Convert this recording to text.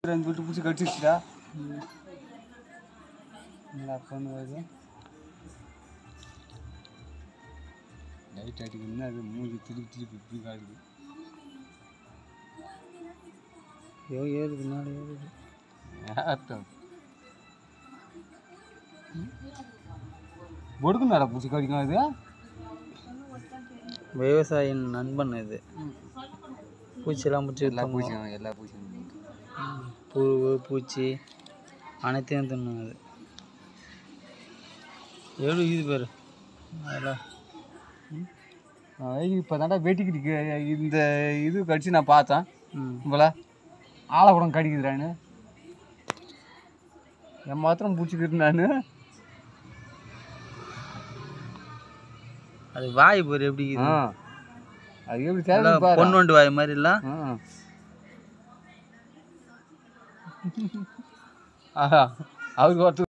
ரெண்டு விட்டு பிடிச்சி கடிச்சிச்சுடா என்னடா பண்ணுவது லைட் அடிக்கணும்னா அது மூஞ்சி திருப்பி திருப்பி இப்படி காட்டுது ஐயோ ஏறுது மேலே ஏறுது ஏத்தம் ஒடுக்குனாடா பூச்சி கடிக்கும் அது விவசாயின் நண்பன் இது பூச்சியெல்லாம் பிடிச்சி எல்லா வித்தோம் பூச்சியும் எல்லா பூச்சியும் புழு பூச்சி அனைத்தையும் தின்னும் அது எவ்வளோ இது பேர் அதெல்லாம் இப்போ தாண்டா வெட்டிக்கிட்டு இந்த இது கடிச்சு நான் பார்த்தேன் ம் இவ்வளோ ஆலப்படம் கடிக்குதுடான்னு என் மாத்திரம் பிடிச்சிக்கிட்டு நான் அது வாய் பாரு எப்படி ஆ இருக்குது அது எப்படி நல்லா தேவை பாரு பொன் வண்டு வாய் மாதிரி இல்லை ஆ. ஆஹா அவருக்கு ஒருத்தர்